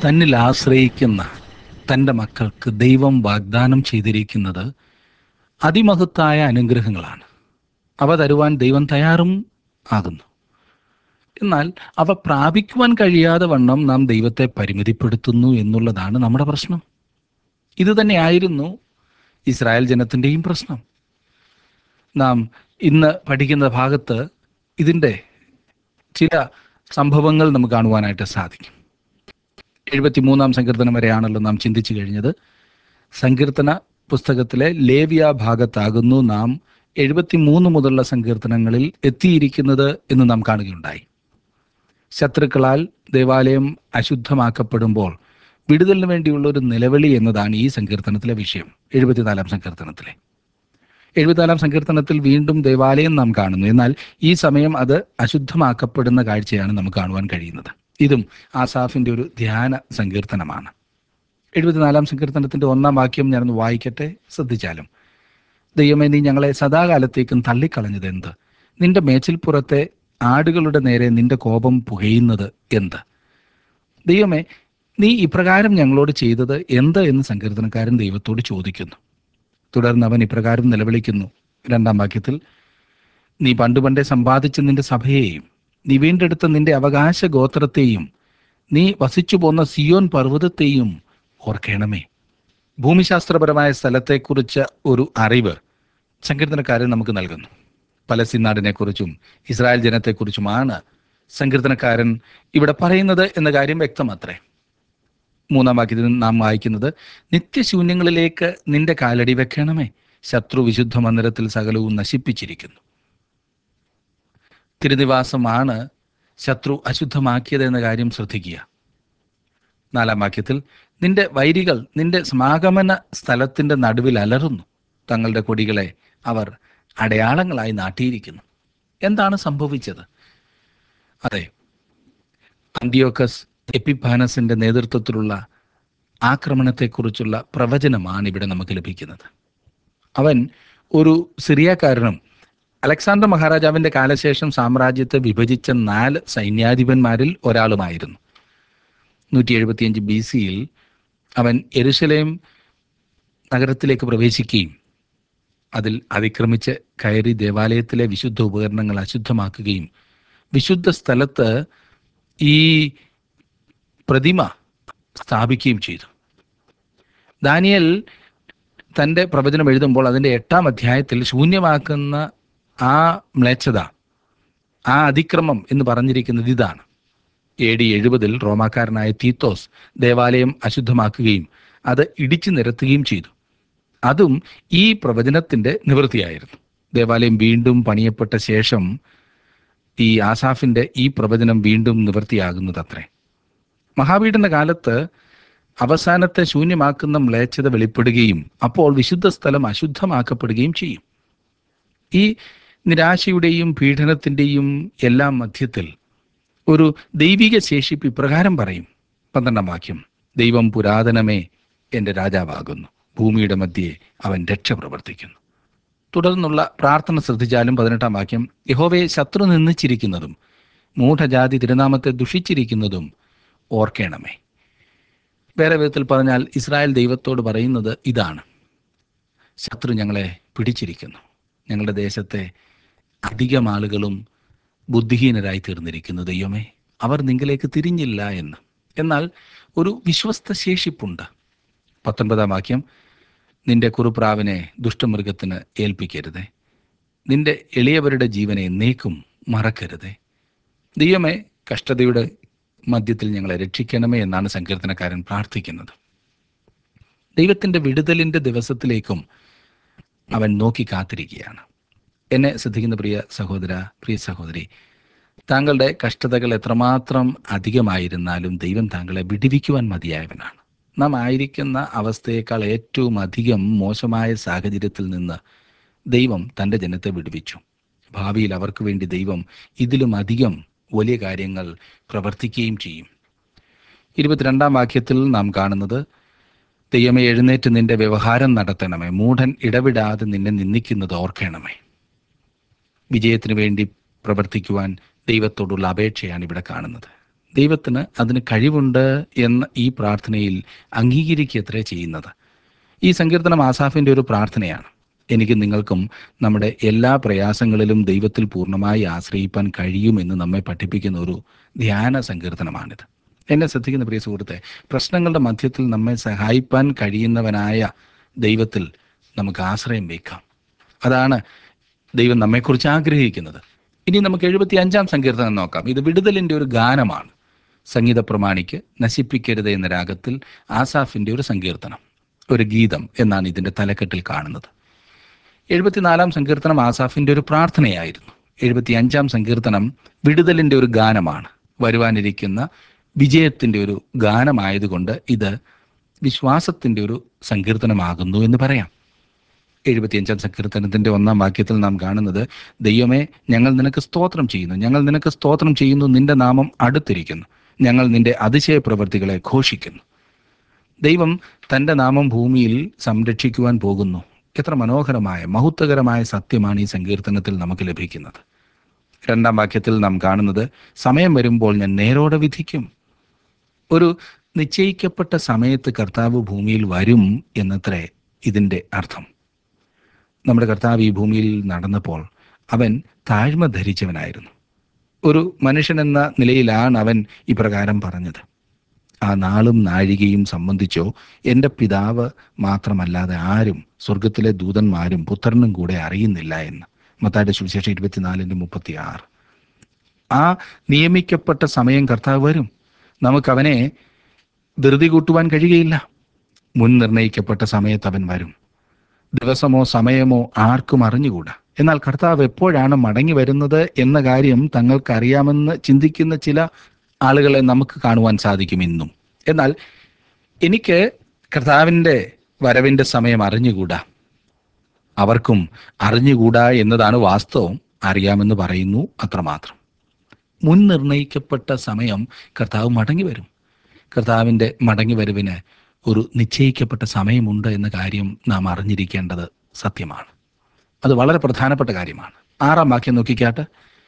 തന്നിൽ ആശ്രയിക്കുന്ന തൻ്റെ മക്കൾക്ക് ദൈവം വാഗ്ദാനം ചെയ്തിരിക്കുന്നത് അതിമഹത്തായ അനുഗ്രഹങ്ങളാണ് അവ തരുവാൻ ദൈവം തയ്യാറും ആകുന്നു എന്നാൽ അവ പ്രാപിക്കുവാൻ കഴിയാതെ വണ്ണം നാം ദൈവത്തെ പരിമിതിപ്പെടുത്തുന്നു എന്നുള്ളതാണ് നമ്മുടെ പ്രശ്നം ഇത് തന്നെയായിരുന്നു ഇസ്രായേൽ ജനത്തിൻ്റെയും പ്രശ്നം നാം ഇന്ന് പഠിക്കുന്ന ഭാഗത്ത് ഇതിൻ്റെ ചില സംഭവങ്ങൾ നമുക്ക് കാണുവാനായിട്ട് സാധിക്കും എഴുപത്തിമൂന്നാം സങ്കീർത്തനം വരെയാണല്ലോ നാം ചിന്തിച്ചു കഴിഞ്ഞത് സങ്കീർത്തന പുസ്തകത്തിലെ ലേവ്യ ഭാഗത്താകുന്നു നാം എഴുപത്തിമൂന്ന് മുതലുള്ള സങ്കീർത്തനങ്ങളിൽ എത്തിയിരിക്കുന്നത് എന്ന് നാം കാണുകയുണ്ടായി ശത്രുക്കളാൽ ദേവാലയം അശുദ്ധമാക്കപ്പെടുമ്പോൾ വിടുതലിന് വേണ്ടിയുള്ള ഒരു നിലവിളി എന്നതാണ് ഈ സങ്കീർത്തനത്തിലെ വിഷയം എഴുപത്തിനാലാം സങ്കീർത്തനത്തിലെ എഴുപത്തിനാലാം സങ്കീർത്തനത്തിൽ വീണ്ടും ദേവാലയം നാം കാണുന്നു എന്നാൽ ഈ സമയം അത് അശുദ്ധമാക്കപ്പെടുന്ന കാഴ്ചയാണ് നമുക്ക് കാണുവാൻ കഴിയുന്നത് ഇതും ആസാഫിന്റെ ഒരു ധ്യാന സങ്കീർത്തനമാണ് എഴുപത്തിനാലാം സങ്കീർത്തനത്തിന്റെ ഒന്നാം വാക്യം ഞാനൊന്ന് വായിക്കട്ടെ ശ്രദ്ധിച്ചാലും ദൈവമേ നീ ഞങ്ങളെ സദാകാലത്തേക്കും തള്ളിക്കളഞ്ഞത് എന്ത് നിന്റെ മേച്ചിൽപ്പുറത്തെ ആടുകളുടെ നേരെ നിന്റെ കോപം പുകയുന്നത് എന്ത് ദൈവമേ നീ ഇപ്രകാരം ഞങ്ങളോട് ചെയ്തത് എന്ത് എന്ന് സങ്കീർത്തനക്കാരൻ ദൈവത്തോട് ചോദിക്കുന്നു തുടർന്ന് അവൻ ഇപ്രകാരം നിലവിളിക്കുന്നു രണ്ടാം വാക്യത്തിൽ നീ പണ്ട് പണ്ടേ സമ്പാദിച്ച നിന്റെ സഭയെയും നീ വീണ്ടെടുത്ത നിന്റെ അവകാശ ഗോത്രത്തെയും നീ വസിച്ചു പോന്ന സിയോൻ പർവ്വതത്തെയും ഓർക്കണമേ ഭൂമിശാസ്ത്രപരമായ സ്ഥലത്തെക്കുറിച്ച് ഒരു അറിവ് സങ്കീർത്തനക്കാരൻ നമുക്ക് നൽകുന്നു പലസ്തീൻ നാടിനെക്കുറിച്ചും ഇസ്രായേൽ ജനത്തെക്കുറിച്ചുമാണ് സങ്കീർത്തനക്കാരൻ ഇവിടെ പറയുന്നത് എന്ന കാര്യം വ്യക്തമത്രേ മൂന്നാം വാക്യത്തിൽ നാം വായിക്കുന്നത് നിത്യശൂന്യങ്ങളിലേക്ക് നിന്റെ കാലടി വെക്കണമേ ശത്രു വിശുദ്ധ മന്ദിരത്തിൽ സകലവും നശിപ്പിച്ചിരിക്കുന്നു തിരുനിവാസമാണ് ശത്രു അശുദ്ധമാക്കിയത് എന്ന കാര്യം ശ്രദ്ധിക്കുക നാലാം വാക്യത്തിൽ നിന്റെ വൈരികൾ നിന്റെ സമാഗമന സ്ഥലത്തിന്റെ നടുവിൽ അലറുന്നു തങ്ങളുടെ കൊടികളെ അവർ അടയാളങ്ങളായി നാട്ടിയിരിക്കുന്നു എന്താണ് സംഭവിച്ചത് അതെ അന്റിയോക്കസ് എപ്പിഫാനസിന്റെ നേതൃത്വത്തിലുള്ള ആക്രമണത്തെക്കുറിച്ചുള്ള പ്രവചനമാണ് ഇവിടെ നമുക്ക് ലഭിക്കുന്നത് അവൻ ഒരു സിറിയക്കാരനും അലക്സാണ്ടർ മഹാരാജാവിന്റെ കാലശേഷം സാമ്രാജ്യത്തെ വിഭജിച്ച നാല് സൈന്യാധിപന്മാരിൽ ഒരാളുമായിരുന്നു നൂറ്റി എഴുപത്തിയഞ്ച് ബി സിയിൽ അവൻ എരുശലേം നഗരത്തിലേക്ക് പ്രവേശിക്കുകയും അതിൽ അതിക്രമിച്ച് കയറി ദേവാലയത്തിലെ വിശുദ്ധ ഉപകരണങ്ങൾ അശുദ്ധമാക്കുകയും വിശുദ്ധ സ്ഥലത്ത് ഈ പ്രതിമ സ്ഥാപിക്കുകയും ചെയ്തു ദാനിയൽ തൻ്റെ പ്രവചനം എഴുതുമ്പോൾ അതിൻ്റെ എട്ടാം അധ്യായത്തിൽ ശൂന്യമാക്കുന്ന ആ മ്ലേച്ഛത ആ അതിക്രമം എന്ന് പറഞ്ഞിരിക്കുന്നത് ഇതാണ് എ ഡി എഴുപതിൽ റോമാക്കാരനായ തീത്തോസ് ദേവാലയം അശുദ്ധമാക്കുകയും അത് ഇടിച്ചു നിരത്തുകയും ചെയ്തു അതും ഈ പ്രവചനത്തിന്റെ നിവൃത്തിയായിരുന്നു ദേവാലയം വീണ്ടും പണിയപ്പെട്ട ശേഷം ഈ ആസാഫിന്റെ ഈ പ്രവചനം വീണ്ടും നിവൃത്തിയാകുന്നത് അത്രേ മഹാവീടിന്റെ കാലത്ത് അവസാനത്തെ ശൂന്യമാക്കുന്ന മ്ലേച്ഛത വെളിപ്പെടുകയും അപ്പോൾ വിശുദ്ധ സ്ഥലം അശുദ്ധമാക്കപ്പെടുകയും ചെയ്യും ഈ നിരാശയുടെയും പീഡനത്തിന്റെയും എല്ലാം മധ്യത്തിൽ ഒരു ദൈവിക ശേഷിപ്പ് ഇപ്രകാരം പറയും പന്ത്രണ്ടാം വാക്യം ദൈവം പുരാതനമേ എൻ്റെ രാജാവാകുന്നു ഭൂമിയുടെ മധ്യേ അവൻ രക്ഷ പ്രവർത്തിക്കുന്നു തുടർന്നുള്ള പ്രാർത്ഥന ശ്രദ്ധിച്ചാലും പതിനെട്ടാം വാക്യം യഹോവയെ ശത്രു നിന്ദിച്ചിരിക്കുന്നതും മൂഢജാതി തിരുനാമത്തെ ദുഷിച്ചിരിക്കുന്നതും ഓർക്കേണമേ വേറെ വിധത്തിൽ പറഞ്ഞാൽ ഇസ്രായേൽ ദൈവത്തോട് പറയുന്നത് ഇതാണ് ശത്രു ഞങ്ങളെ പിടിച്ചിരിക്കുന്നു ഞങ്ങളുടെ ദേശത്തെ അധികം ആളുകളും ബുദ്ധിഹീനരായി തീർന്നിരിക്കുന്നു ദൈവമേ അവർ നിങ്ങളിലേക്ക് തിരിഞ്ഞില്ല എന്ന് എന്നാൽ ഒരു വിശ്വസ്ത ശേഷിപ്പുണ്ട് പത്തൊൻപതാം വാക്യം നിന്റെ കുറുപ്രാവിനെ ദുഷ്ടമൃഗത്തിന് ഏൽപ്പിക്കരുതേ നിന്റെ എളിയവരുടെ ജീവനെ നീക്കും മറക്കരുതേ ദൈവമേ കഷ്ടതയുടെ മധ്യത്തിൽ ഞങ്ങളെ രക്ഷിക്കണമേ എന്നാണ് സങ്കീർത്തനക്കാരൻ പ്രാർത്ഥിക്കുന്നത് ദൈവത്തിന്റെ വിടുതലിന്റെ ദിവസത്തിലേക്കും അവൻ നോക്കി കാത്തിരിക്കുകയാണ് എന്നെ ശ്രദ്ധിക്കുന്ന പ്രിയ സഹോദര പ്രിയ സഹോദരി താങ്കളുടെ കഷ്ടതകൾ എത്രമാത്രം അധികമായിരുന്നാലും ദൈവം താങ്കളെ വിടിവിക്കുവാൻ മതിയായവനാണ് നാം ആയിരിക്കുന്ന അവസ്ഥയേക്കാൾ ഏറ്റവും അധികം മോശമായ സാഹചര്യത്തിൽ നിന്ന് ദൈവം തൻ്റെ ജനത്തെ വിടുവിച്ചു ഭാവിയിൽ അവർക്ക് വേണ്ടി ദൈവം ഇതിലും അധികം വലിയ കാര്യങ്ങൾ പ്രവർത്തിക്കുകയും ചെയ്യും ഇരുപത്തിരണ്ടാം വാക്യത്തിൽ നാം കാണുന്നത് ദൈവമേ എഴുന്നേറ്റ് നിന്റെ വ്യവഹാരം നടത്തണമേ മൂഢൻ ഇടവിടാതെ നിന്നെ നിന്ദിക്കുന്നത് ഓർക്കണമേ വിജയത്തിന് വേണ്ടി പ്രവർത്തിക്കുവാൻ ദൈവത്തോടുള്ള അപേക്ഷയാണ് ഇവിടെ കാണുന്നത് ദൈവത്തിന് അതിന് കഴിവുണ്ട് എന്ന് ഈ പ്രാർത്ഥനയിൽ അംഗീകരിക്കത്രേ ചെയ്യുന്നത് ഈ സങ്കീർത്തനം ആസാഫിന്റെ ഒരു പ്രാർത്ഥനയാണ് എനിക്ക് നിങ്ങൾക്കും നമ്മുടെ എല്ലാ പ്രയാസങ്ങളിലും ദൈവത്തിൽ പൂർണ്ണമായി ആശ്രയിപ്പാൻ കഴിയുമെന്ന് നമ്മെ പഠിപ്പിക്കുന്ന ഒരു ധ്യാന സങ്കീർത്തനമാണിത് എന്നെ ശ്രദ്ധിക്കുന്ന പ്രിയ സുഹൃത്തെ പ്രശ്നങ്ങളുടെ മധ്യത്തിൽ നമ്മെ സഹായിപ്പാൻ കഴിയുന്നവനായ ദൈവത്തിൽ നമുക്ക് ആശ്രയം വയ്ക്കാം അതാണ് ദൈവം നമ്മെക്കുറിച്ച് ആഗ്രഹിക്കുന്നത് ഇനി നമുക്ക് എഴുപത്തി അഞ്ചാം സങ്കീർത്തനം നോക്കാം ഇത് വിടുതലിന്റെ ഒരു ഗാനമാണ് സംഗീത പ്രമാണിക്ക് നശിപ്പിക്കരുത് എന്ന രാഗത്തിൽ ആസാഫിന്റെ ഒരു സങ്കീർത്തനം ഒരു ഗീതം എന്നാണ് ഇതിന്റെ തലക്കെട്ടിൽ കാണുന്നത് എഴുപത്തിനാലാം സങ്കീർത്തനം ആസാഫിന്റെ ഒരു പ്രാർത്ഥനയായിരുന്നു എഴുപത്തി അഞ്ചാം സങ്കീർത്തനം വിടുതലിന്റെ ഒരു ഗാനമാണ് വരുവാനിരിക്കുന്ന വിജയത്തിന്റെ ഒരു ഗാനമായതുകൊണ്ട് ഇത് വിശ്വാസത്തിന്റെ ഒരു സങ്കീർത്തനമാകുന്നു എന്ന് പറയാം എഴുപത്തിയഞ്ചാം സങ്കീർത്തനത്തിന്റെ ഒന്നാം വാക്യത്തിൽ നാം കാണുന്നത് ദൈവമേ ഞങ്ങൾ നിനക്ക് സ്തോത്രം ചെയ്യുന്നു ഞങ്ങൾ നിനക്ക് സ്തോത്രം ചെയ്യുന്നു നിന്റെ നാമം അടുത്തിരിക്കുന്നു ഞങ്ങൾ നിന്റെ അതിശയ പ്രവൃത്തികളെ ഘോഷിക്കുന്നു ദൈവം തന്റെ നാമം ഭൂമിയിൽ സംരക്ഷിക്കുവാൻ പോകുന്നു എത്ര മനോഹരമായ മഹത്വകരമായ സത്യമാണ് ഈ സങ്കീർത്തനത്തിൽ നമുക്ക് ലഭിക്കുന്നത് രണ്ടാം വാക്യത്തിൽ നാം കാണുന്നത് സമയം വരുമ്പോൾ ഞാൻ നേരോടെ വിധിക്കും ഒരു നിശ്ചയിക്കപ്പെട്ട സമയത്ത് കർത്താവ് ഭൂമിയിൽ വരും എന്നത്രേ ഇതിന്റെ അർത്ഥം നമ്മുടെ കർത്താവ് ഈ ഭൂമിയിൽ നടന്നപ്പോൾ അവൻ താഴ്മ ധരിച്ചവനായിരുന്നു ഒരു മനുഷ്യൻ എന്ന നിലയിലാണ് അവൻ ഇപ്രകാരം പറഞ്ഞത് ആ നാളും നാഴികയും സംബന്ധിച്ചോ എൻ്റെ പിതാവ് മാത്രമല്ലാതെ ആരും സ്വർഗത്തിലെ ദൂതന്മാരും പുത്രനും കൂടെ അറിയുന്നില്ല എന്ന് മത്തായുടെ സുവിശേഷം ഇരുപത്തിനാലിൻ്റെ മുപ്പത്തി ആറ് ആ നിയമിക്കപ്പെട്ട സമയം കർത്താവ് വരും നമുക്കവനെ ധൃതി കൂട്ടുവാൻ കഴിയുകയില്ല മുൻ നിർണയിക്കപ്പെട്ട സമയത്ത് അവൻ വരും ദിവസമോ സമയമോ ആർക്കും അറിഞ്ഞുകൂടാ എന്നാൽ കർത്താവ് എപ്പോഴാണ് മടങ്ങി വരുന്നത് എന്ന കാര്യം തങ്ങൾക്കറിയാമെന്ന് ചിന്തിക്കുന്ന ചില ആളുകളെ നമുക്ക് കാണുവാൻ സാധിക്കും ഇന്നും എന്നാൽ എനിക്ക് കർത്താവിൻ്റെ വരവിൻ്റെ സമയം അറിഞ്ഞുകൂടാ അവർക്കും അറിഞ്ഞുകൂടാ എന്നതാണ് വാസ്തവം അറിയാമെന്ന് പറയുന്നു അത്രമാത്രം മുൻ നിർണയിക്കപ്പെട്ട സമയം കർത്താവ് മടങ്ങി വരും കർത്താവിൻ്റെ മടങ്ങി വരവിന് ഒരു നിശ്ചയിക്കപ്പെട്ട സമയമുണ്ട് എന്ന കാര്യം നാം അറിഞ്ഞിരിക്കേണ്ടത് സത്യമാണ് അത് വളരെ പ്രധാനപ്പെട്ട കാര്യമാണ് ആറാം വാക്യം നോക്കിക്കാട്ട്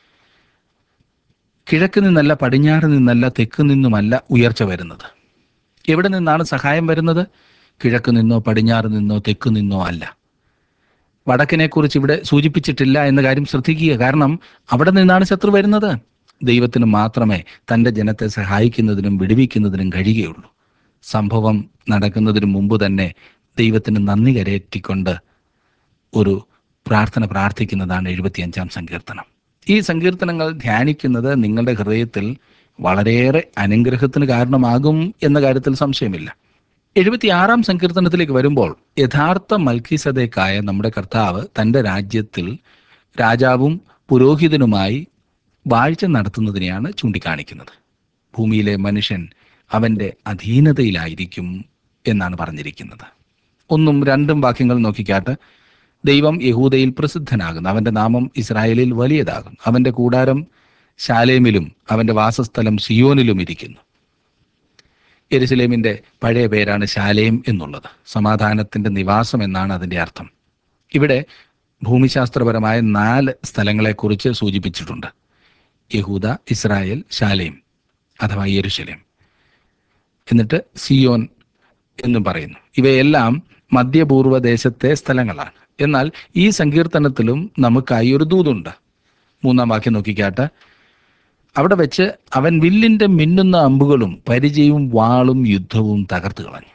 കിഴക്ക് നിന്നല്ല പടിഞ്ഞാറ് നിന്നല്ല തെക്ക് നിന്നുമല്ല ഉയർച്ച വരുന്നത് എവിടെ നിന്നാണ് സഹായം വരുന്നത് കിഴക്ക് നിന്നോ പടിഞ്ഞാറ് നിന്നോ തെക്ക് നിന്നോ അല്ല വടക്കിനെ കുറിച്ച് ഇവിടെ സൂചിപ്പിച്ചിട്ടില്ല എന്ന കാര്യം ശ്രദ്ധിക്കുക കാരണം അവിടെ നിന്നാണ് ശത്രു വരുന്നത് ദൈവത്തിന് മാത്രമേ തൻ്റെ ജനത്തെ സഹായിക്കുന്നതിനും വിടുവിക്കുന്നതിനും കഴിയുകയുള്ളൂ സംഭവം നടക്കുന്നതിന് മുമ്പ് തന്നെ ദൈവത്തിന് നന്ദി കരയറ്റിക്കൊണ്ട് ഒരു പ്രാർത്ഥന പ്രാർത്ഥിക്കുന്നതാണ് എഴുപത്തിയഞ്ചാം സങ്കീർത്തനം ഈ സങ്കീർത്തനങ്ങൾ ധ്യാനിക്കുന്നത് നിങ്ങളുടെ ഹൃദയത്തിൽ വളരെയേറെ അനുഗ്രഹത്തിന് കാരണമാകും എന്ന കാര്യത്തിൽ സംശയമില്ല എഴുപത്തിയാറാം സങ്കീർത്തനത്തിലേക്ക് വരുമ്പോൾ യഥാർത്ഥ മൽക്കിസതേക്കായ നമ്മുടെ കർത്താവ് തൻ്റെ രാജ്യത്തിൽ രാജാവും പുരോഹിതനുമായി വാഴ്ച നടത്തുന്നതിനെയാണ് ചൂണ്ടിക്കാണിക്കുന്നത് ഭൂമിയിലെ മനുഷ്യൻ അവൻ്റെ അധീനതയിലായിരിക്കും എന്നാണ് പറഞ്ഞിരിക്കുന്നത് ഒന്നും രണ്ടും വാക്യങ്ങൾ നോക്കിക്കാട്ട് ദൈവം യഹൂദയിൽ പ്രസിദ്ധനാകുന്നു അവൻ്റെ നാമം ഇസ്രായേലിൽ വലിയതാകും അവൻ്റെ കൂടാരം ശാലേമിലും അവൻ്റെ വാസസ്ഥലം സിയോനിലും ഇരിക്കുന്നു എരുസലേമിൻ്റെ പഴയ പേരാണ് ശാലേം എന്നുള്ളത് സമാധാനത്തിൻ്റെ നിവാസം എന്നാണ് അതിൻ്റെ അർത്ഥം ഇവിടെ ഭൂമിശാസ്ത്രപരമായ നാല് സ്ഥലങ്ങളെക്കുറിച്ച് സൂചിപ്പിച്ചിട്ടുണ്ട് യഹൂദ ഇസ്രായേൽ ശാലേം അഥവാ യെരുശലേം എന്നിട്ട് സിയോൻ എന്നും പറയുന്നു ഇവയെല്ലാം മധ്യപൂർവ്വ ദേശത്തെ സ്ഥലങ്ങളാണ് എന്നാൽ ഈ സങ്കീർത്തനത്തിലും നമുക്കായി ഒരു ദൂതുണ്ട് മൂന്നാം വാക്യം നോക്കിക്കാട്ട് അവിടെ വെച്ച് അവൻ വില്ലിന്റെ മിന്നുന്ന അമ്പുകളും പരിചയവും വാളും യുദ്ധവും തകർത്തു കളഞ്ഞു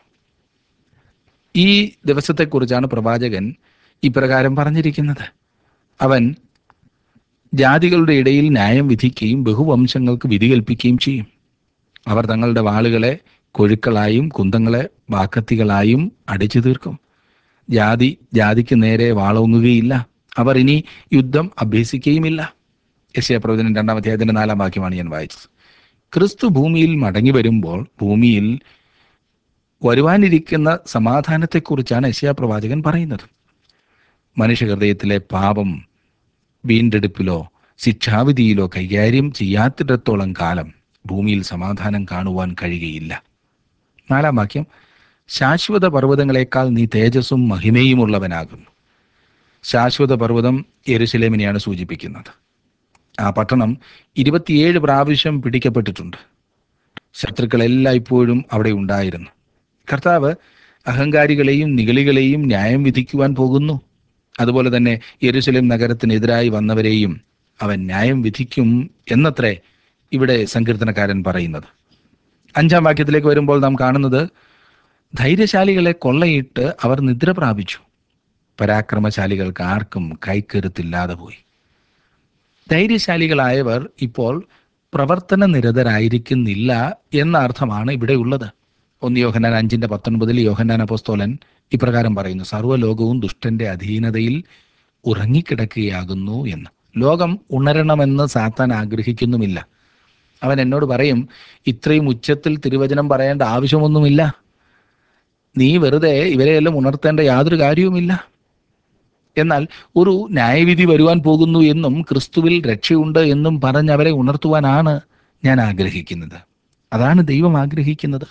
ഈ ദിവസത്തെക്കുറിച്ചാണ് പ്രവാചകൻ ഇപ്രകാരം പറഞ്ഞിരിക്കുന്നത് അവൻ ജാതികളുടെ ഇടയിൽ ന്യായം വിധിക്കുകയും ബഹുവംശങ്ങൾക്ക് വിധി കൽപ്പിക്കുകയും ചെയ്യും അവർ തങ്ങളുടെ വാളുകളെ കൊഴുക്കളായും കുന്തങ്ങളെ വാക്കത്തികളായും അടിച്ചു തീർക്കും ജാതി ജാതിക്ക് നേരെ വാളോങ്ങുകയില്ല അവർ ഇനി യുദ്ധം അഭ്യസിക്കുകയുമില്ല യശയപ്രവചനം രണ്ടാം അധ്യായത്തിന്റെ നാലാം വാക്യമാണ് ഞാൻ വായിച്ചത് ക്രിസ്തു ഭൂമിയിൽ മടങ്ങി വരുമ്പോൾ ഭൂമിയിൽ വരുവാനിരിക്കുന്ന സമാധാനത്തെക്കുറിച്ചാണ് യശയാ പ്രവാചകൻ പറയുന്നത് മനുഷ്യഹൃദയത്തിലെ പാപം വീണ്ടെടുപ്പിലോ ശിക്ഷാവിധിയിലോ കൈകാര്യം ചെയ്യാത്തിടത്തോളം കാലം ഭൂമിയിൽ സമാധാനം കാണുവാൻ കഴിയുകയില്ല നാലാം വാക്യം ശാശ്വത പർവ്വതങ്ങളെക്കാൾ നീ തേജസ്സും മഹിമയുമുള്ളവനാകുന്നു ശാശ്വത പർവ്വതം യെരുശലേമിനെയാണ് സൂചിപ്പിക്കുന്നത് ആ പട്ടണം ഇരുപത്തിയേഴ് പ്രാവശ്യം പിടിക്കപ്പെട്ടിട്ടുണ്ട് ശത്രുക്കളെല്ലാം ഇപ്പോഴും അവിടെ ഉണ്ടായിരുന്നു കർത്താവ് അഹങ്കാരികളെയും നിഗളികളെയും ന്യായം വിധിക്കുവാൻ പോകുന്നു അതുപോലെ തന്നെ യെരുശലേം നഗരത്തിനെതിരായി വന്നവരെയും അവൻ ന്യായം വിധിക്കും എന്നത്രേ ഇവിടെ സങ്കീർത്തനക്കാരൻ പറയുന്നത് അഞ്ചാം വാക്യത്തിലേക്ക് വരുമ്പോൾ നാം കാണുന്നത് ധൈര്യശാലികളെ കൊള്ളയിട്ട് അവർ നിദ്ര പ്രാപിച്ചു പരാക്രമശാലികൾക്ക് ആർക്കും കൈക്കരുത്തില്ലാതെ പോയി ധൈര്യശാലികളായവർ ഇപ്പോൾ പ്രവർത്തന നിരതരായിരിക്കുന്നില്ല എന്ന അർത്ഥമാണ് ഇവിടെ ഉള്ളത് ഒന്ന് യോഹന്നാൻ അഞ്ചിന്റെ പത്തൊൻപതിൽ യോഹന്നാൻ അപ്പോസ്തോലൻ ഇപ്രകാരം പറയുന്നു സർവ്വലോകവും ദുഷ്ടന്റെ അധീനതയിൽ ഉറങ്ങിക്കിടക്കുകയാകുന്നു എന്ന് ലോകം ഉണരണമെന്ന് സാത്താൻ ആഗ്രഹിക്കുന്നുമില്ല അവൻ എന്നോട് പറയും ഇത്രയും ഉച്ചത്തിൽ തിരുവചനം പറയേണ്ട ആവശ്യമൊന്നുമില്ല നീ വെറുതെ ഇവരെയെല്ലാം ഉണർത്തേണ്ട യാതൊരു കാര്യവുമില്ല എന്നാൽ ഒരു ന്യായവിധി വരുവാൻ പോകുന്നു എന്നും ക്രിസ്തുവിൽ രക്ഷയുണ്ട് എന്നും പറഞ്ഞ് അവരെ ഉണർത്തുവാനാണ് ഞാൻ ആഗ്രഹിക്കുന്നത് അതാണ് ദൈവം ആഗ്രഹിക്കുന്നത്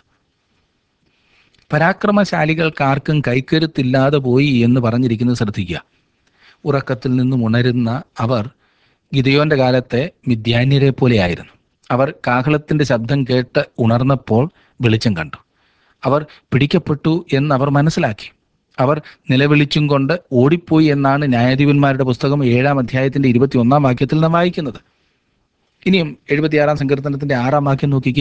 പരാക്രമശാലികൾക്കാർക്കും കൈക്കരുത്തില്ലാതെ പോയി എന്ന് പറഞ്ഞിരിക്കുന്നത് ശ്രദ്ധിക്കുക ഉറക്കത്തിൽ നിന്നും ഉണരുന്ന അവർ ഗിതയോന്റെ കാലത്തെ മിഥ്യാന്യരെ പോലെയായിരുന്നു അവർ കാഹളത്തിന്റെ ശബ്ദം കേട്ട് ഉണർന്നപ്പോൾ വെളിച്ചം കണ്ടു അവർ പിടിക്കപ്പെട്ടു എന്ന് അവർ മനസ്സിലാക്കി അവർ നിലവിളിച്ചും കൊണ്ട് ഓടിപ്പോയി എന്നാണ് ന്യായാധിപന്മാരുടെ പുസ്തകം ഏഴാം അധ്യായത്തിന്റെ ഇരുപത്തി ഒന്നാം വാക്യത്തിൽ നാം വായിക്കുന്നത് ഇനിയും എഴുപത്തിയാറാം സങ്കീർത്തനത്തിന്റെ ആറാം വാക്യം നോക്കിക്കേ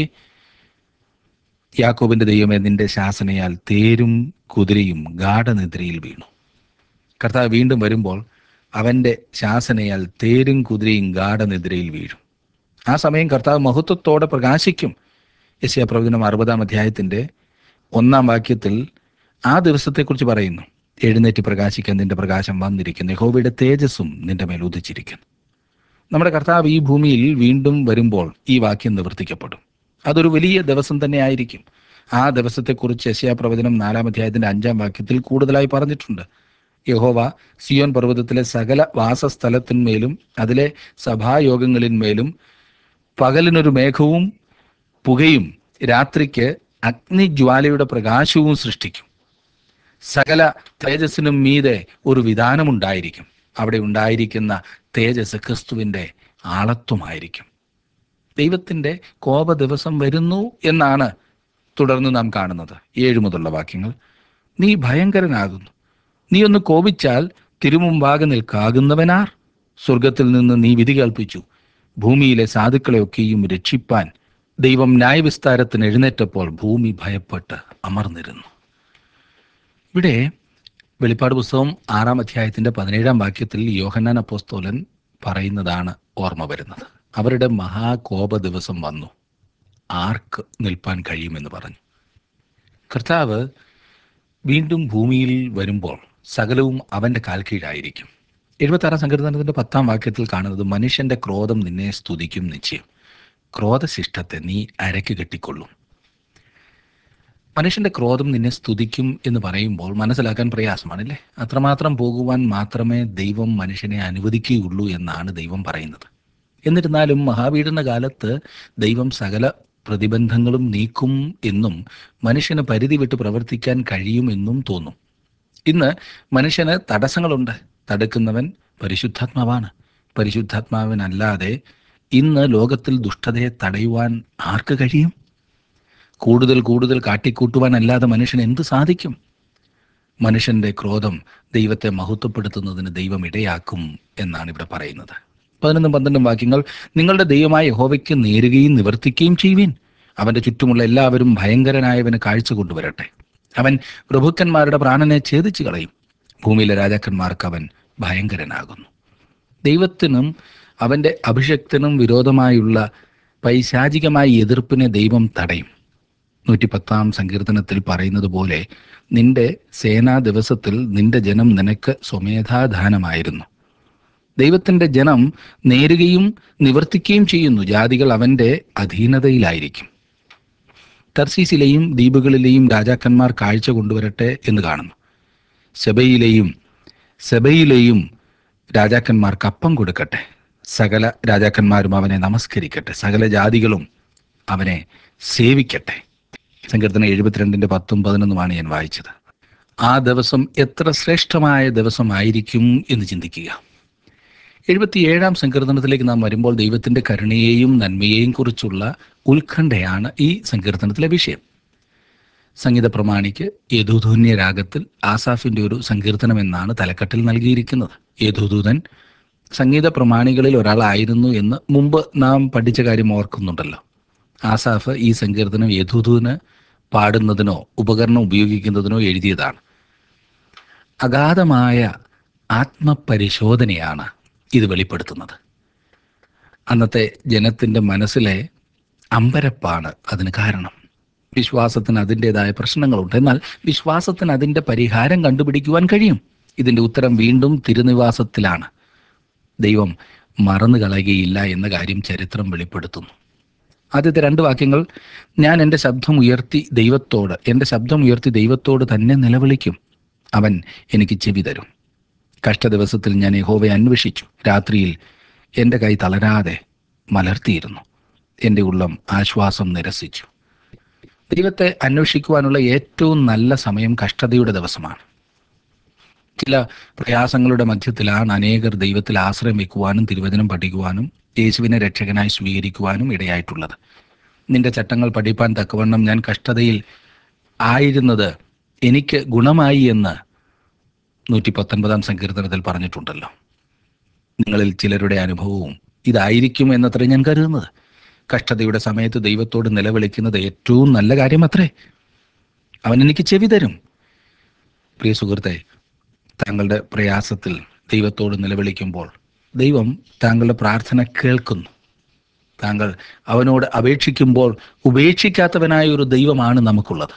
യാക്കോബിന്റെ ദൈവമേ നിന്റെ ശാസനയാൽ തേരും കുതിരയും ഗാഠനിദ്രയിൽ വീണു കർത്താവ് വീണ്ടും വരുമ്പോൾ അവന്റെ ശാസനയാൽ തേരും കുതിരയും ഗാഠനിദ്രയിൽ വീഴും ആ സമയം കർത്താവ് മഹത്വത്തോടെ പ്രകാശിക്കും യശയ പ്രവചനം അറുപതാം അധ്യായത്തിന്റെ ഒന്നാം വാക്യത്തിൽ ആ ദിവസത്തെക്കുറിച്ച് പറയുന്നു എഴുന്നേറ്റ് പ്രകാശിക്കാൻ നിന്റെ പ്രകാശം വന്നിരിക്കുന്നു യഹോവയുടെ തേജസ്സും നിന്റെ മേൽ ഉദിച്ചിരിക്കുന്നു നമ്മുടെ കർത്താവ് ഈ ഭൂമിയിൽ വീണ്ടും വരുമ്പോൾ ഈ വാക്യം നിവർത്തിക്കപ്പെടും അതൊരു വലിയ ദിവസം തന്നെ ആയിരിക്കും ആ ദിവസത്തെക്കുറിച്ച് യശയാ പ്രവചനം നാലാം അധ്യായത്തിന്റെ അഞ്ചാം വാക്യത്തിൽ കൂടുതലായി പറഞ്ഞിട്ടുണ്ട് യഹോവ സിയോൻ പർവ്വതത്തിലെ സകല വാസസ്ഥലത്തിന്മേലും അതിലെ സഭായോഗങ്ങളിന്മേലും പകലിനൊരു മേഘവും പുകയും രാത്രിക്ക് അഗ്നിജ്വാലയുടെ പ്രകാശവും സൃഷ്ടിക്കും സകല തേജസ്സിനും മീതെ ഒരു വിധാനമുണ്ടായിരിക്കും അവിടെ ഉണ്ടായിരിക്കുന്ന തേജസ് ക്രിസ്തുവിൻ്റെ ആളത്വമായിരിക്കും ദൈവത്തിൻ്റെ കോപ ദിവസം വരുന്നു എന്നാണ് തുടർന്ന് നാം കാണുന്നത് ഏഴു മുതലുള്ള വാക്യങ്ങൾ നീ ഭയങ്കരനാകുന്നു നീ ഒന്ന് കോപിച്ചാൽ തിരുമുമ്പാകെ നിൽക്കാകുന്നവനാർ സ്വർഗത്തിൽ നിന്ന് നീ വിധി കൽപ്പിച്ചു ഭൂമിയിലെ സാധുക്കളെയൊക്കെയും രക്ഷിപ്പാൻ ദൈവം ന്യായവിസ്താരത്തിന് എഴുന്നേറ്റപ്പോൾ ഭൂമി ഭയപ്പെട്ട് അമർന്നിരുന്നു ഇവിടെ വെളിപ്പാട് പുസ്തകം ആറാം അധ്യായത്തിന്റെ പതിനേഴാം വാക്യത്തിൽ യോഹന്നാൻ അപ്പോസ്തോലൻ പറയുന്നതാണ് ഓർമ്മ വരുന്നത് അവരുടെ മഹാകോപ ദിവസം വന്നു ആർക്ക് നിൽപ്പാൻ കഴിയുമെന്ന് പറഞ്ഞു കർത്താവ് വീണ്ടും ഭൂമിയിൽ വരുമ്പോൾ സകലവും അവന്റെ കാൽ കീഴായിരിക്കും എഴുപത്താറാം സങ്കീർത്തനത്തിന്റെ പത്താം വാക്യത്തിൽ കാണുന്നത് മനുഷ്യന്റെ ക്രോധം നിന്നെ സ്തുതിക്കും നിശ്ചയം ക്രോധശിഷ്ടത്തെ നീ അരക്ക് കെട്ടിക്കൊള്ളും മനുഷ്യന്റെ ക്രോധം നിന്നെ സ്തുതിക്കും എന്ന് പറയുമ്പോൾ മനസ്സിലാക്കാൻ പ്രയാസമാണല്ലേ അത്രമാത്രം പോകുവാൻ മാത്രമേ ദൈവം മനുഷ്യനെ അനുവദിക്കുകയുള്ളൂ എന്നാണ് ദൈവം പറയുന്നത് എന്നിരുന്നാലും മഹാപീഡന കാലത്ത് ദൈവം സകല പ്രതിബന്ധങ്ങളും നീക്കും എന്നും മനുഷ്യന് പരിധി വിട്ട് പ്രവർത്തിക്കാൻ കഴിയുമെന്നും തോന്നും ഇന്ന് മനുഷ്യന് തടസ്സങ്ങളുണ്ട് തടുക്കുന്നവൻ പരിശുദ്ധാത്മാവാണ് പരിശുദ്ധാത്മാവിനല്ലാതെ ഇന്ന് ലോകത്തിൽ ദുഷ്ടതയെ തടയുവാൻ ആർക്ക് കഴിയും കൂടുതൽ കൂടുതൽ കാട്ടിക്കൂട്ടുവാൻ അല്ലാതെ മനുഷ്യൻ എന്ത് സാധിക്കും മനുഷ്യന്റെ ക്രോധം ദൈവത്തെ മഹത്വപ്പെടുത്തുന്നതിന് ദൈവം ഇടയാക്കും എന്നാണ് ഇവിടെ പറയുന്നത് പതിനൊന്നും പന്ത്രണ്ടും വാക്യങ്ങൾ നിങ്ങളുടെ ദൈവമായ യഹോവയ്ക്ക് നേരുകയും നിവർത്തിക്കുകയും ചെയ്യുവീൻ അവന്റെ ചുറ്റുമുള്ള എല്ലാവരും ഭയങ്കരനായവന് കാഴ്ച കൊണ്ടുവരട്ടെ അവൻ പ്രഭുക്കന്മാരുടെ പ്രാണനെ ഛേദിച്ചു കളയും ഭൂമിയിലെ രാജാക്കന്മാർക്ക് അവൻ ഭയങ്കരനാകുന്നു ദൈവത്തിനും അവന്റെ അഭിഷക്തനും വിരോധമായുള്ള പൈശാചികമായ എതിർപ്പിനെ ദൈവം തടയും നൂറ്റിപ്പത്താം സങ്കീർത്തനത്തിൽ പറയുന്നത് പോലെ നിന്റെ സേനാ ദിവസത്തിൽ നിന്റെ ജനം നിനക്ക് സ്വമേധാദാനമായിരുന്നു ദൈവത്തിന്റെ ജനം നേരുകയും നിവർത്തിക്കുകയും ചെയ്യുന്നു ജാതികൾ അവന്റെ അധീനതയിലായിരിക്കും തർസീസിലെയും ദ്വീപുകളിലെയും രാജാക്കന്മാർ കാഴ്ച കൊണ്ടുവരട്ടെ എന്ന് കാണുന്നു സെബയിലെയും സെബയിലെയും രാജാക്കന്മാർ കപ്പം കൊടുക്കട്ടെ സകല രാജാക്കന്മാരും അവനെ നമസ്കരിക്കട്ടെ സകല ജാതികളും അവനെ സേവിക്കട്ടെ സങ്കീർത്തനം എഴുപത്തിരണ്ടിന്റെ പത്തും പതിനൊന്നുമാണ് ഞാൻ വായിച്ചത് ആ ദിവസം എത്ര ശ്രേഷ്ഠമായ ദിവസമായിരിക്കും എന്ന് ചിന്തിക്കുക എഴുപത്തിയേഴാം സങ്കീർത്തനത്തിലേക്ക് നാം വരുമ്പോൾ ദൈവത്തിൻ്റെ കരുണയെയും നന്മയെയും കുറിച്ചുള്ള ഉത്കണ്ഠയാണ് ഈ സങ്കീർത്തനത്തിലെ വിഷയം സംഗീത പ്രമാണിക്ക് യദുധൂന്യ രാഗത്തിൽ ആസാഫിന്റെ ഒരു സങ്കീർത്തനം എന്നാണ് തലക്കെട്ടിൽ നൽകിയിരിക്കുന്നത് യദുദൂതൻ സംഗീത പ്രമാണികളിൽ ഒരാളായിരുന്നു എന്ന് മുമ്പ് നാം പഠിച്ച കാര്യം ഓർക്കുന്നുണ്ടല്ലോ ആസാഫ് ഈ സങ്കീർത്തനം യദുദൂന് പാടുന്നതിനോ ഉപകരണം ഉപയോഗിക്കുന്നതിനോ എഴുതിയതാണ് അഗാധമായ ആത്മപരിശോധനയാണ് ഇത് വെളിപ്പെടുത്തുന്നത് അന്നത്തെ ജനത്തിൻ്റെ മനസ്സിലെ അമ്പരപ്പാണ് അതിന് കാരണം വിശ്വാസത്തിന് അതിൻ്റെതായ പ്രശ്നങ്ങളുണ്ട് എന്നാൽ വിശ്വാസത്തിന് അതിൻ്റെ പരിഹാരം കണ്ടുപിടിക്കുവാൻ കഴിയും ഇതിൻ്റെ ഉത്തരം വീണ്ടും തിരുനിവാസത്തിലാണ് ദൈവം മറന്നു കളയുകയില്ല എന്ന കാര്യം ചരിത്രം വെളിപ്പെടുത്തുന്നു ആദ്യത്തെ രണ്ട് വാക്യങ്ങൾ ഞാൻ എൻ്റെ ശബ്ദം ഉയർത്തി ദൈവത്തോട് എൻ്റെ ശബ്ദം ഉയർത്തി ദൈവത്തോട് തന്നെ നിലവിളിക്കും അവൻ എനിക്ക് ചെവി തരും കഷ്ടദിവസത്തിൽ ഞാൻ യഹോവയെ അന്വേഷിച്ചു രാത്രിയിൽ എൻ്റെ കൈ തളരാതെ മലർത്തിയിരുന്നു എൻ്റെ ഉള്ളം ആശ്വാസം നിരസിച്ചു ദൈവത്തെ അന്വേഷിക്കുവാനുള്ള ഏറ്റവും നല്ല സമയം കഷ്ടതയുടെ ദിവസമാണ് ചില പ്രയാസങ്ങളുടെ മധ്യത്തിലാണ് അനേകർ ദൈവത്തിൽ ആശ്രയം വെക്കുവാനും തിരുവചനം പഠിക്കുവാനും യേശുവിനെ രക്ഷകനായി സ്വീകരിക്കുവാനും ഇടയായിട്ടുള്ളത് നിന്റെ ചട്ടങ്ങൾ പഠിപ്പാൻ തക്കവണ്ണം ഞാൻ കഷ്ടതയിൽ ആയിരുന്നത് എനിക്ക് ഗുണമായി എന്ന് നൂറ്റി പത്തൊൻപതാം സങ്കീർത്തനത്തിൽ പറഞ്ഞിട്ടുണ്ടല്ലോ നിങ്ങളിൽ ചിലരുടെ അനുഭവവും ഇതായിരിക്കും എന്നത്ര ഞാൻ കരുതുന്നത് കഷ്ടതയുടെ സമയത്ത് ദൈവത്തോട് നിലവിളിക്കുന്നത് ഏറ്റവും നല്ല കാര്യമത്രേ അവൻ എനിക്ക് ചെവി തരും പ്രിയ സുഹൃത്തെ താങ്കളുടെ പ്രയാസത്തിൽ ദൈവത്തോട് നിലവിളിക്കുമ്പോൾ ദൈവം താങ്കളുടെ പ്രാർത്ഥന കേൾക്കുന്നു താങ്കൾ അവനോട് അപേക്ഷിക്കുമ്പോൾ ഉപേക്ഷിക്കാത്തവനായ ഒരു ദൈവമാണ് നമുക്കുള്ളത്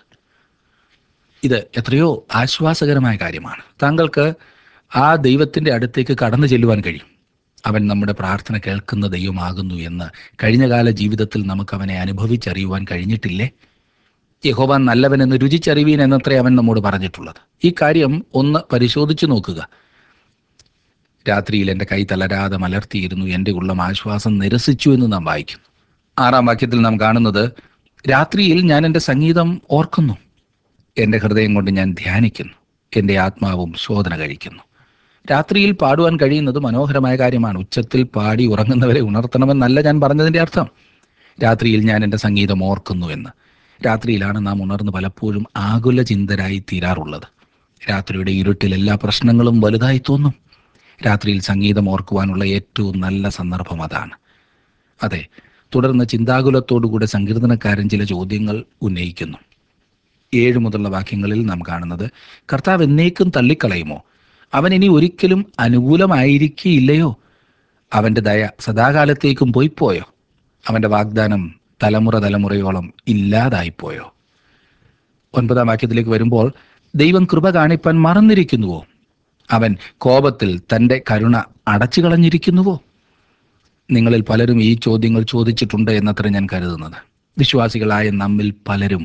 ഇത് എത്രയോ ആശ്വാസകരമായ കാര്യമാണ് താങ്കൾക്ക് ആ ദൈവത്തിൻ്റെ അടുത്തേക്ക് കടന്നു ചെല്ലുവാൻ കഴിയും അവൻ നമ്മുടെ പ്രാർത്ഥന കേൾക്കുന്ന ദൈവമാകുന്നു എന്ന് കഴിഞ്ഞകാല ജീവിതത്തിൽ നമുക്ക് അവനെ അനുഭവിച്ചറിയുവാൻ കഴിഞ്ഞിട്ടില്ലേ യഹോവ നല്ലവനെന്ന് രുചിച്ചറിവീൻ എന്നത്രേ അവൻ നമ്മോട് പറഞ്ഞിട്ടുള്ളത് ഈ കാര്യം ഒന്ന് പരിശോധിച്ചു നോക്കുക രാത്രിയിൽ എൻ്റെ കൈ തളരാതെ മലർത്തിയിരുന്നു എൻ്റെ ഉള്ളം ആശ്വാസം നിരസിച്ചു എന്ന് നാം വായിക്കുന്നു ആറാം വാക്യത്തിൽ നാം കാണുന്നത് രാത്രിയിൽ ഞാൻ എൻ്റെ സംഗീതം ഓർക്കുന്നു എൻ്റെ ഹൃദയം കൊണ്ട് ഞാൻ ധ്യാനിക്കുന്നു എൻ്റെ ആത്മാവും ശോധന കഴിക്കുന്നു രാത്രിയിൽ പാടുവാൻ കഴിയുന്നത് മനോഹരമായ കാര്യമാണ് ഉച്ചത്തിൽ പാടി ഉറങ്ങുന്നവരെ ഉണർത്തണമെന്നല്ല ഞാൻ പറഞ്ഞതിൻ്റെ അർത്ഥം രാത്രിയിൽ ഞാൻ എൻ്റെ സംഗീതം ഓർക്കുന്നു എന്ന് രാത്രിയിലാണ് നാം ഉണർന്ന് പലപ്പോഴും ആകുല ചിന്തരായി തീരാറുള്ളത് രാത്രിയുടെ ഇരുട്ടിൽ എല്ലാ പ്രശ്നങ്ങളും വലുതായി തോന്നും രാത്രിയിൽ സംഗീതം ഓർക്കുവാനുള്ള ഏറ്റവും നല്ല സന്ദർഭം അതാണ് അതെ തുടർന്ന് ചിന്താകുലത്തോടുകൂടെ സങ്കീർത്തനക്കാരൻ ചില ചോദ്യങ്ങൾ ഉന്നയിക്കുന്നു ഏഴ് മുതലുള്ള വാക്യങ്ങളിൽ നാം കാണുന്നത് കർത്താവ് എന്നേക്കും തള്ളിക്കളയുമോ അവൻ ഇനി ഒരിക്കലും അനുകൂലമായിരിക്കില്ലയോ അവൻ്റെ ദയ സദാകാലത്തേക്കും പോയി പോയോ അവൻ്റെ വാഗ്ദാനം തലമുറ തലമുറയോളം ഇല്ലാതായിപ്പോയോ ഒൻപതാം വാക്യത്തിലേക്ക് വരുമ്പോൾ ദൈവം കൃപ കാണിപ്പാൻ മറന്നിരിക്കുന്നുവോ അവൻ കോപത്തിൽ തൻ്റെ കരുണ അടച്ചു കളഞ്ഞിരിക്കുന്നുവോ നിങ്ങളിൽ പലരും ഈ ചോദ്യങ്ങൾ ചോദിച്ചിട്ടുണ്ട് എന്നത്ര ഞാൻ കരുതുന്നത് വിശ്വാസികളായ നമ്മിൽ പലരും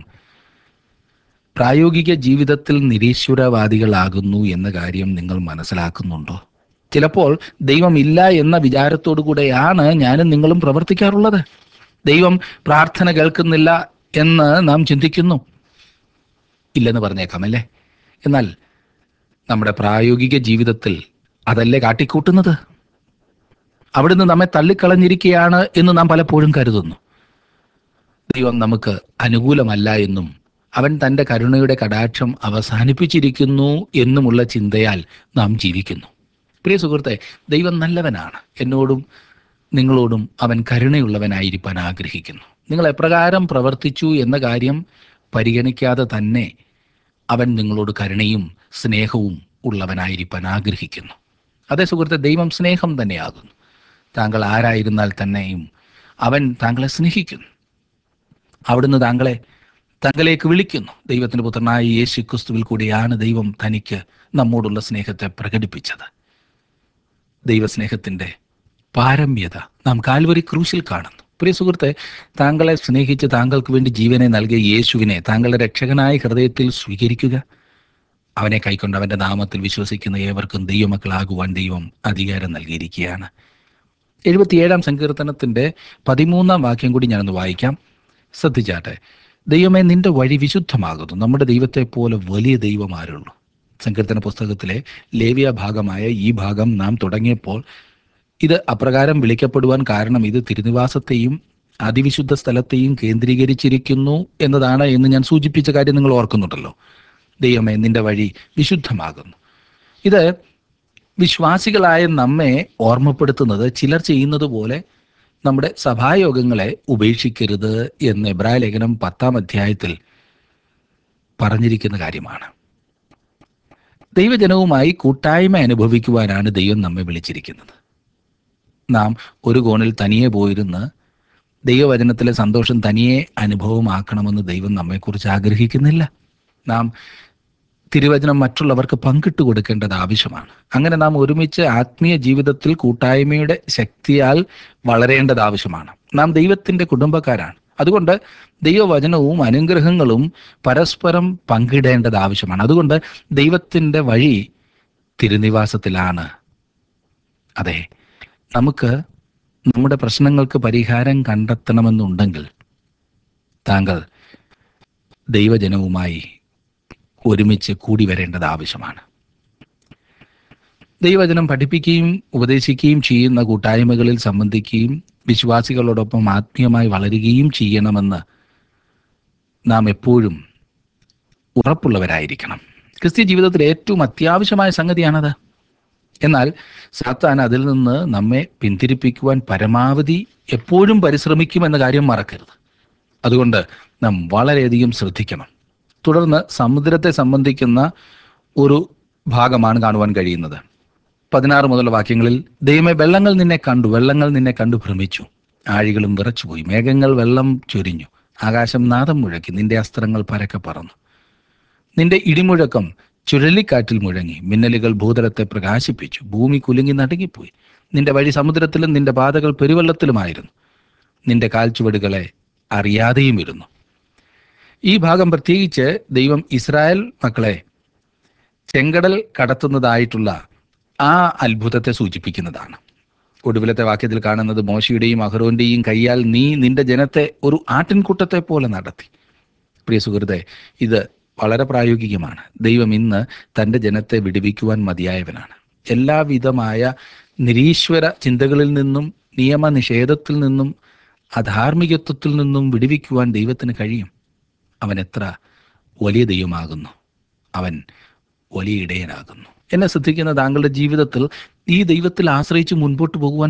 പ്രായോഗിക ജീവിതത്തിൽ നിരീശ്വരവാദികളാകുന്നു എന്ന കാര്യം നിങ്ങൾ മനസ്സിലാക്കുന്നുണ്ടോ ചിലപ്പോൾ ദൈവം ഇല്ല എന്ന വിചാരത്തോടു കൂടെയാണ് ഞാനും നിങ്ങളും പ്രവർത്തിക്കാറുള്ളത് ദൈവം പ്രാർത്ഥന കേൾക്കുന്നില്ല എന്ന് നാം ചിന്തിക്കുന്നു ഇല്ലെന്ന് പറഞ്ഞേക്കാമല്ലേ എന്നാൽ നമ്മുടെ പ്രായോഗിക ജീവിതത്തിൽ അതല്ലേ കാട്ടിക്കൂട്ടുന്നത് അവിടുന്ന് നമ്മെ തള്ളിക്കളഞ്ഞിരിക്കുകയാണ് എന്ന് നാം പലപ്പോഴും കരുതുന്നു ദൈവം നമുക്ക് അനുകൂലമല്ല എന്നും അവൻ തൻ്റെ കരുണയുടെ കടാക്ഷം അവസാനിപ്പിച്ചിരിക്കുന്നു എന്നുമുള്ള ചിന്തയാൽ നാം ജീവിക്കുന്നു പ്രിയ സുഹൃത്തെ ദൈവം നല്ലവനാണ് എന്നോടും നിങ്ങളോടും അവൻ കരുണയുള്ളവനായിരിക്കാൻ ആഗ്രഹിക്കുന്നു നിങ്ങൾ എപ്രകാരം പ്രവർത്തിച്ചു എന്ന കാര്യം പരിഗണിക്കാതെ തന്നെ അവൻ നിങ്ങളോട് കരുണയും സ്നേഹവും ഉള്ളവനായിരിക്കാൻ ആഗ്രഹിക്കുന്നു അതേ സുഹൃത്തെ ദൈവം സ്നേഹം തന്നെയാകുന്നു താങ്കൾ ആരായിരുന്നാൽ തന്നെയും അവൻ താങ്കളെ സ്നേഹിക്കുന്നു അവിടുന്ന് താങ്കളെ തങ്ങളിലേക്ക് വിളിക്കുന്നു ദൈവത്തിന്റെ പുത്രനായ യേശു ക്രിസ്തുവിൽ കൂടിയാണ് ദൈവം തനിക്ക് നമ്മോടുള്ള സ്നേഹത്തെ പ്രകടിപ്പിച്ചത് ദൈവസ്നേഹത്തിന്റെ പാരമ്യത നാം കാൽവരി ക്രൂശിൽ കാണുന്നു പ്രിയ സുഹൃത്തെ താങ്കളെ സ്നേഹിച്ച് താങ്കൾക്ക് വേണ്ടി ജീവനെ നൽകിയ യേശുവിനെ താങ്കളുടെ രക്ഷകനായ ഹൃദയത്തിൽ സ്വീകരിക്കുക അവനെ കൈക്കൊണ്ട് അവന്റെ നാമത്തിൽ വിശ്വസിക്കുന്ന ഏവർക്കും ദൈവമക്കളാകുവാൻ ദൈവം അധികാരം നൽകിയിരിക്കുകയാണ് എഴുപത്തിയേഴാം സങ്കീർത്തനത്തിന്റെ പതിമൂന്നാം വാക്യം കൂടി ഞാനൊന്ന് വായിക്കാം ശ്രദ്ധിച്ചാട്ടെ ദൈവമേ നിന്റെ വഴി വിശുദ്ധമാകുന്നു നമ്മുടെ ദൈവത്തെ പോലെ വലിയ ദൈവം ആരുള്ളൂ സങ്കീർത്തന പുസ്തകത്തിലെ ലേവ്യ ഭാഗമായ ഈ ഭാഗം നാം തുടങ്ങിയപ്പോൾ ഇത് അപ്രകാരം വിളിക്കപ്പെടുവാൻ കാരണം ഇത് തിരുനിവാസത്തെയും അതിവിശുദ്ധ സ്ഥലത്തെയും കേന്ദ്രീകരിച്ചിരിക്കുന്നു എന്നതാണ് എന്ന് ഞാൻ സൂചിപ്പിച്ച കാര്യം നിങ്ങൾ ഓർക്കുന്നുണ്ടല്ലോ ദൈവമേ നിന്റെ വഴി വിശുദ്ധമാകുന്നു ഇത് വിശ്വാസികളായ നമ്മെ ഓർമ്മപ്പെടുത്തുന്നത് ചിലർ ചെയ്യുന്നത് പോലെ നമ്മുടെ സഭായോഗങ്ങളെ ഉപേക്ഷിക്കരുത് എന്ന് എബ്രായ ലേഖനം പത്താം അധ്യായത്തിൽ പറഞ്ഞിരിക്കുന്ന കാര്യമാണ് ദൈവജനവുമായി കൂട്ടായ്മ അനുഭവിക്കുവാനാണ് ദൈവം നമ്മെ വിളിച്ചിരിക്കുന്നത് നാം ഒരു കോണിൽ തനിയെ പോയിരുന്ന് ദൈവവചനത്തിലെ സന്തോഷം തനിയെ അനുഭവമാക്കണമെന്ന് ദൈവം നമ്മെക്കുറിച്ച് ആഗ്രഹിക്കുന്നില്ല നാം തിരുവചനം മറ്റുള്ളവർക്ക് പങ്കിട്ട് കൊടുക്കേണ്ടത് ആവശ്യമാണ് അങ്ങനെ നാം ഒരുമിച്ച് ആത്മീയ ജീവിതത്തിൽ കൂട്ടായ്മയുടെ ശക്തിയാൽ വളരേണ്ടത് ആവശ്യമാണ് നാം ദൈവത്തിൻ്റെ കുടുംബക്കാരാണ് അതുകൊണ്ട് ദൈവവചനവും അനുഗ്രഹങ്ങളും പരസ്പരം പങ്കിടേണ്ടത് ആവശ്യമാണ് അതുകൊണ്ട് ദൈവത്തിൻ്റെ വഴി തിരുനിവാസത്തിലാണ് അതെ നമുക്ക് നമ്മുടെ പ്രശ്നങ്ങൾക്ക് പരിഹാരം കണ്ടെത്തണമെന്നുണ്ടെങ്കിൽ താങ്കൾ ദൈവജനവുമായി ഒരുമിച്ച് കൂടി വരേണ്ടത് ആവശ്യമാണ് ദൈവവചനം പഠിപ്പിക്കുകയും ഉപദേശിക്കുകയും ചെയ്യുന്ന കൂട്ടായ്മകളിൽ സംബന്ധിക്കുകയും വിശ്വാസികളോടൊപ്പം ആത്മീയമായി വളരുകയും ചെയ്യണമെന്ന് നാം എപ്പോഴും ഉറപ്പുള്ളവരായിരിക്കണം ക്രിസ്ത്യ ജീവിതത്തിൽ ഏറ്റവും അത്യാവശ്യമായ സംഗതിയാണത് എന്നാൽ സാത്താൻ അതിൽ നിന്ന് നമ്മെ പിന്തിരിപ്പിക്കുവാൻ പരമാവധി എപ്പോഴും പരിശ്രമിക്കുമെന്ന കാര്യം മറക്കരുത് അതുകൊണ്ട് നാം വളരെയധികം ശ്രദ്ധിക്കണം തുടർന്ന് സമുദ്രത്തെ സംബന്ധിക്കുന്ന ഒരു ഭാഗമാണ് കാണുവാൻ കഴിയുന്നത് പതിനാറ് മുതൽ വാക്യങ്ങളിൽ ദൈവമേ വെള്ളങ്ങൾ നിന്നെ കണ്ടു വെള്ളങ്ങൾ നിന്നെ കണ്ടു ഭ്രമിച്ചു ആഴികളും വിറച്ചുപോയി മേഘങ്ങൾ വെള്ളം ചൊരിഞ്ഞു ആകാശം നാദം മുഴക്കി നിന്റെ അസ്ത്രങ്ങൾ പരക്കെ പറന്നു നിന്റെ ഇടിമുഴക്കം ചുഴലിക്കാറ്റിൽ മുഴങ്ങി മിന്നലുകൾ ഭൂതലത്തെ പ്രകാശിപ്പിച്ചു ഭൂമി കുലുങ്ങി നടുങ്ങിപ്പോയി നിന്റെ വഴി സമുദ്രത്തിലും നിന്റെ പാതകൾ പെരുവെള്ളത്തിലുമായിരുന്നു നിന്റെ കാൽച്ചുവടുകളെ അറിയാതെയും ഇരുന്നു ഈ ഭാഗം പ്രത്യേകിച്ച് ദൈവം ഇസ്രായേൽ മക്കളെ ചെങ്കടൽ കടത്തുന്നതായിട്ടുള്ള ആ അത്ഭുതത്തെ സൂചിപ്പിക്കുന്നതാണ് ഒടുവിലത്തെ വാക്യത്തിൽ കാണുന്നത് മോശയുടെയും അഹ്റോന്റെയും കൈയാൽ നീ നിന്റെ ജനത്തെ ഒരു ആട്ടിൻകൂട്ടത്തെ പോലെ നടത്തി പ്രിയ സുഹൃത്തെ ഇത് വളരെ പ്രായോഗികമാണ് ദൈവം ഇന്ന് തൻ്റെ ജനത്തെ വിടുവിക്കുവാൻ മതിയായവനാണ് എല്ലാവിധമായ നിരീശ്വര ചിന്തകളിൽ നിന്നും നിയമനിഷേധത്തിൽ നിന്നും അധാർമികത്വത്തിൽ നിന്നും വിടുവിക്കുവാൻ ദൈവത്തിന് കഴിയും അവൻ എത്ര വലിയ ദൈവമാകുന്നു അവൻ വലിയ ഇടയനാകുന്നു എന്നെ ശ്രദ്ധിക്കുന്ന താങ്കളുടെ ജീവിതത്തിൽ ഈ ദൈവത്തിൽ ആശ്രയിച്ച് മുൻപോട്ട് പോകുവാൻ